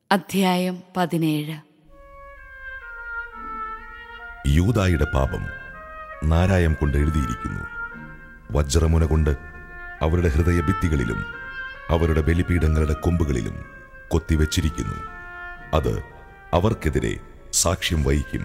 അധ്യായം പതിനേഴ് യൂദായുടെ പാപം നാരായം കൊണ്ട് എഴുതിയിരിക്കുന്നു വജ്രമുന കൊണ്ട് അവരുടെ ഹൃദയഭിത്തികളിലും അവരുടെ ബലിപീഠങ്ങളുടെ കൊമ്പുകളിലും കൊത്തിവെച്ചിരിക്കുന്നു അത് അവർക്കെതിരെ സാക്ഷ്യം വഹിക്കും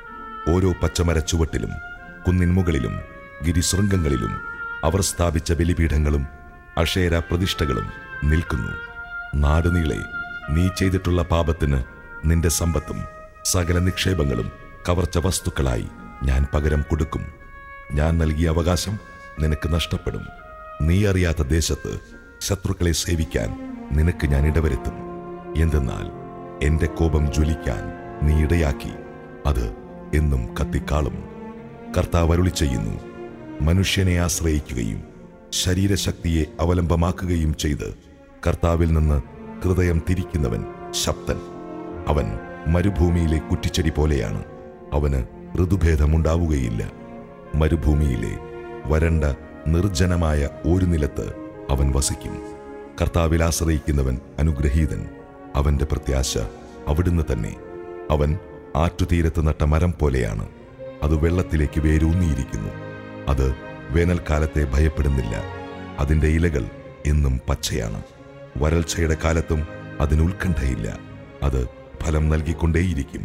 ഓരോ പച്ചമര ചുവട്ടിലും കുന്നിൻ മുകളിലും ഗിരിശൃംഗങ്ങളിലും അവർ സ്ഥാപിച്ച ബലിപീഠങ്ങളും അക്ഷേര പ്രതിഷ്ഠകളും നിൽക്കുന്നു നാടുനീളെ നീ ചെയ്തിട്ടുള്ള പാപത്തിന് നിന്റെ സമ്പത്തും സകല നിക്ഷേപങ്ങളും കവർച്ച വസ്തുക്കളായി ഞാൻ പകരം കൊടുക്കും ഞാൻ നൽകിയ അവകാശം നിനക്ക് നഷ്ടപ്പെടും നീ അറിയാത്ത ദേശത്ത് ശത്രുക്കളെ സേവിക്കാൻ നിനക്ക് ഞാൻ ഇടവരുത്തും എന്തെന്നാൽ എന്റെ കോപം ജ്വലിക്കാൻ നീ ഇടയാക്കി അത് എന്നും കത്തിക്കാളും കർത്താവ് അരുളി ചെയ്യുന്നു മനുഷ്യനെ ആശ്രയിക്കുകയും ശരീരശക്തിയെ അവലംബമാക്കുകയും ചെയ്ത് കർത്താവിൽ നിന്ന് ഹൃദയം തിരിക്കുന്നവൻ ശബ്ദൻ അവൻ മരുഭൂമിയിലെ കുറ്റിച്ചെടി പോലെയാണ് അവന് ഋതുഭേദമുണ്ടാവുകയില്ല മരുഭൂമിയിലെ വരണ്ട നിർജ്ജനമായ ഒരു നിലത്ത് അവൻ വസിക്കും കർത്താവിൽ ആശ്രയിക്കുന്നവൻ അനുഗ്രഹീതൻ അവന്റെ പ്രത്യാശ അവിടുന്ന് തന്നെ അവൻ ആറ്റുതീരത്ത് നട്ട മരം പോലെയാണ് അത് വെള്ളത്തിലേക്ക് വേരൂന്നിയിരിക്കുന്നു അത് വേനൽക്കാലത്തെ ഭയപ്പെടുന്നില്ല അതിന്റെ ഇലകൾ എന്നും പച്ചയാണ് വരൾച്ചയുടെ കാലത്തും അതിന് ഉത്കണ്ഠയില്ല അത് ഫലം നൽകിക്കൊണ്ടേയിരിക്കും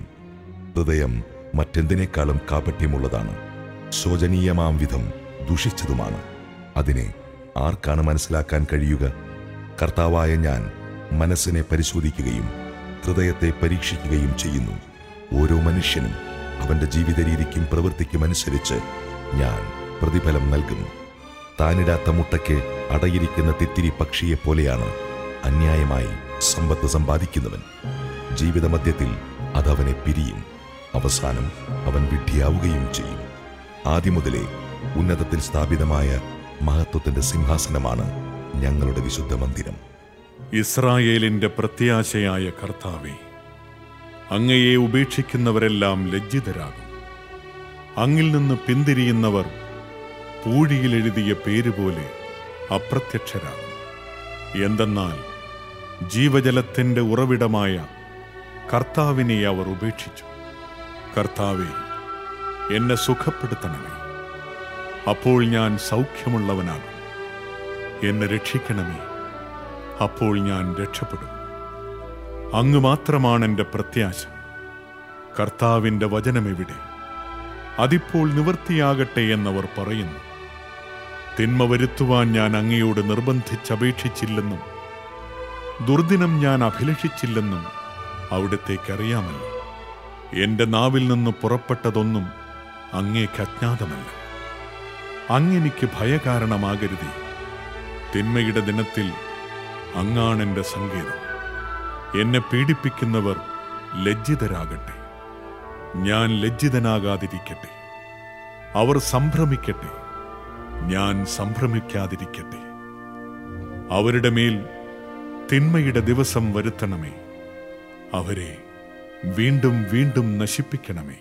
ഹൃദയം മറ്റെന്തിനേക്കാളും കാപട്യമുള്ളതാണ് ശോചനീയമാം വിധം ദുഷിച്ചതുമാണ് അതിനെ ആർക്കാണ് മനസ്സിലാക്കാൻ കഴിയുക കർത്താവായ ഞാൻ മനസ്സിനെ പരിശോധിക്കുകയും ഹൃദയത്തെ പരീക്ഷിക്കുകയും ചെയ്യുന്നു ഓരോ മനുഷ്യനും അവന്റെ ജീവിത രീതിക്കും പ്രവൃത്തിക്കും അനുസരിച്ച് ഞാൻ പ്രതിഫലം നൽകും താനിടാത്ത മുട്ടയ്ക്ക് അടയിരിക്കുന്ന തിത്തിരി പക്ഷിയെ പോലെയാണ് അന്യായമായി സമ്പത്ത് സമ്പാദിക്കുന്നവൻ ജീവിതമധ്യത്തിൽ അതവനെ പിരിയും അവസാനം അവൻ വിഡ്ഢിയാവുകയും ചെയ്യും ആദ്യം മുതലേ ഉന്നതത്തിൽ സ്ഥാപിതമായ മഹത്വത്തിന്റെ സിംഹാസനമാണ് ഞങ്ങളുടെ വിശുദ്ധ മന്ദിരം ഇസ്രായേലിന്റെ പ്രത്യാശയായ കർത്താവെ അങ്ങയെ ഉപേക്ഷിക്കുന്നവരെല്ലാം ലജ്ജിതരാകും അങ്ങിൽ നിന്ന് പിന്തിരിയുന്നവർ പൂഴിയിൽ എഴുതിയ പേരുപോലെ അപ്രത്യക്ഷരാകും എന്തെന്നാൽ ജീവജലത്തിന്റെ ഉറവിടമായ കർത്താവിനെ അവർ ഉപേക്ഷിച്ചു കർത്താവെ എന്നെ സുഖപ്പെടുത്തണമേ അപ്പോൾ ഞാൻ സൗഖ്യമുള്ളവനാകും എന്നെ രക്ഷിക്കണമേ അപ്പോൾ ഞാൻ രക്ഷപ്പെടും അങ്ങ് മാത്രമാണ് എൻ്റെ പ്രത്യാശ കർത്താവിൻ്റെ വചനമെവിടെ അതിപ്പോൾ നിവൃത്തിയാകട്ടെ എന്നവർ പറയുന്നു തിന്മ വരുത്തുവാൻ ഞാൻ അങ്ങയോട് നിർബന്ധിച്ചപേക്ഷിച്ചില്ലെന്നും ദുർദിനം ഞാൻ അഭിലഷിച്ചില്ലെന്നും അവിടത്തേക്കറിയാമല്ലോ എന്റെ നാവിൽ നിന്ന് പുറപ്പെട്ടതൊന്നും അങ്ങേക്ക് അജ്ഞാതമല്ല അങ്ങെനിക്ക് ഭയകാരണമാകരുതേ തിന്മയുടെ ദിനത്തിൽ അങ്ങാണെന്റെ സങ്കേതം എന്നെ പീഡിപ്പിക്കുന്നവർ ലജ്ജിതരാകട്ടെ ഞാൻ ലജ്ജിതനാകാതിരിക്കട്ടെ അവർ സംഭ്രമിക്കട്ടെ ഞാൻ സംഭ്രമിക്കാതിരിക്കട്ടെ അവരുടെ മേൽ തിന്മയുടെ ദിവസം വരുത്തണമേ അവരെ വീണ്ടും വീണ്ടും നശിപ്പിക്കണമേ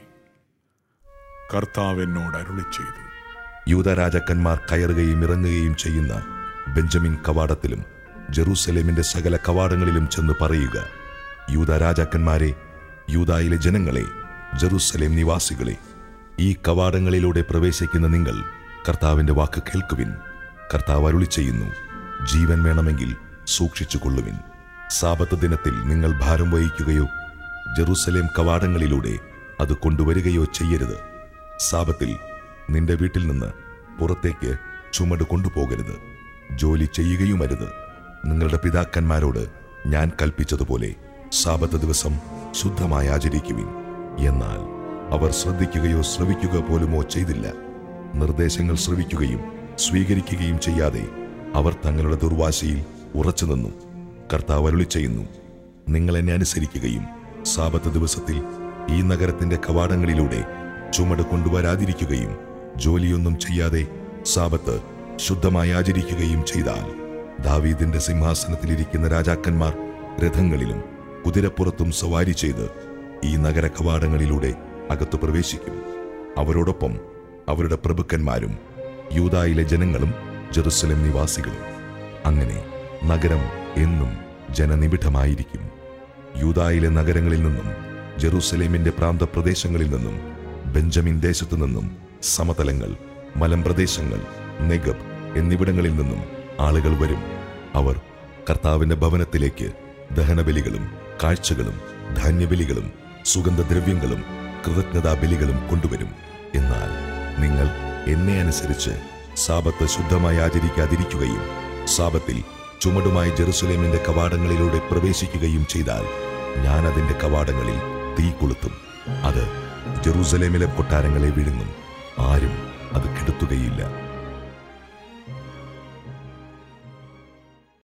കർത്താവ് എന്നോട് അരുളി ചെയ്തു യൂതരാജാക്കന്മാർ കയറുകയും ഇറങ്ങുകയും ചെയ്യുന്ന ബെഞ്ചമിൻ കവാടത്തിലും ജെറൂസലേമിന്റെ സകല കവാടങ്ങളിലും ചെന്ന് പറയുക യൂത രാജാക്കന്മാരെ യൂതായിലെ ജനങ്ങളെ ജെറൂസലേം നിവാസികളെ ഈ കവാടങ്ങളിലൂടെ പ്രവേശിക്കുന്ന നിങ്ങൾ കർത്താവിന്റെ വാക്ക് കേൾക്കുവിൻ കർത്താവ് അരുളി ചെയ്യുന്നു ജീവൻ വേണമെങ്കിൽ സൂക്ഷിച്ചു കൊള്ളുവിൻ സാപത്ത് ദിനത്തിൽ നിങ്ങൾ ഭാരം വഹിക്കുകയോ ജെറൂസലേം കവാടങ്ങളിലൂടെ അത് കൊണ്ടുവരികയോ ചെയ്യരുത് സാപത്തിൽ നിന്റെ വീട്ടിൽ നിന്ന് പുറത്തേക്ക് ചുമട് കൊണ്ടുപോകരുത് ജോലി ചെയ്യുകയുമരുത് നിങ്ങളുടെ പിതാക്കന്മാരോട് ഞാൻ കൽപ്പിച്ചതുപോലെ സാപത്ത് ദിവസം ശുദ്ധമായി ആചരിക്കുവിൻ എന്നാൽ അവർ ശ്രദ്ധിക്കുകയോ ശ്രവിക്കുക പോലുമോ ചെയ്തില്ല നിർദ്ദേശങ്ങൾ ശ്രവിക്കുകയും സ്വീകരിക്കുകയും ചെയ്യാതെ അവർ തങ്ങളുടെ ദുർവാശയിൽ ഉറച്ചു നിന്നു കർത്താവ് അരുളി ചെയ്യുന്നു നിങ്ങൾ എന്നെ അനുസരിക്കുകയും സാപത്ത് ദിവസത്തിൽ ഈ നഗരത്തിന്റെ കവാടങ്ങളിലൂടെ ചുമട് കൊണ്ടുവരാതിരിക്കുകയും ജോലിയൊന്നും ചെയ്യാതെ സാപത്ത് ശുദ്ധമായി ആചരിക്കുകയും ചെയ്താൽ ദാവീദിന്റെ സിംഹാസനത്തിലിരിക്കുന്ന രാജാക്കന്മാർ രഥങ്ങളിലും കുതിരപ്പുറത്തും സവാരി ചെയ്ത് ഈ നഗര കവാടങ്ങളിലൂടെ അകത്തു പ്രവേശിക്കും അവരോടൊപ്പം അവരുടെ പ്രഭുക്കന്മാരും യൂതായിലെ ജനങ്ങളും ജെറുസലേം നിവാസികളും അങ്ങനെ നഗരം എന്നും ജനനിബിഡമായിരിക്കും യൂതായിലെ നഗരങ്ങളിൽ നിന്നും ജെറൂസലേമിന്റെ പ്രാന്തപ്രദേശങ്ങളിൽ നിന്നും ബെഞ്ചമിൻ ദേശത്തു നിന്നും സമതലങ്ങൾ മലമ്പ്രദേശങ്ങൾ നെഗബ് എന്നിവിടങ്ങളിൽ നിന്നും ആളുകൾ വരും അവർ കർത്താവിന്റെ ഭവനത്തിലേക്ക് ദഹനബലികളും കാഴ്ചകളും ധാന്യബലികളും സുഗന്ധദ്രവ്യങ്ങളും കൃതജ്ഞതാ ബലികളും കൊണ്ടുവരും എന്നാൽ നിങ്ങൾ എന്നെ അനുസരിച്ച് സാപത്ത് ശുദ്ധമായി ആചരിക്കാതിരിക്കുകയും സാപത്തിൽ ചുമടുമായി ജെറുസലേമിന്റെ കവാടങ്ങളിലൂടെ പ്രവേശിക്കുകയും ചെയ്താൽ ഞാൻ അതിന്റെ കവാടങ്ങളിൽ തീ കൊളുത്തും അത് ജെറൂസലേമിലെ കൊട്ടാരങ്ങളെ വിഴുങ്ങും ആരും അത് കെടുത്തുകയില്ല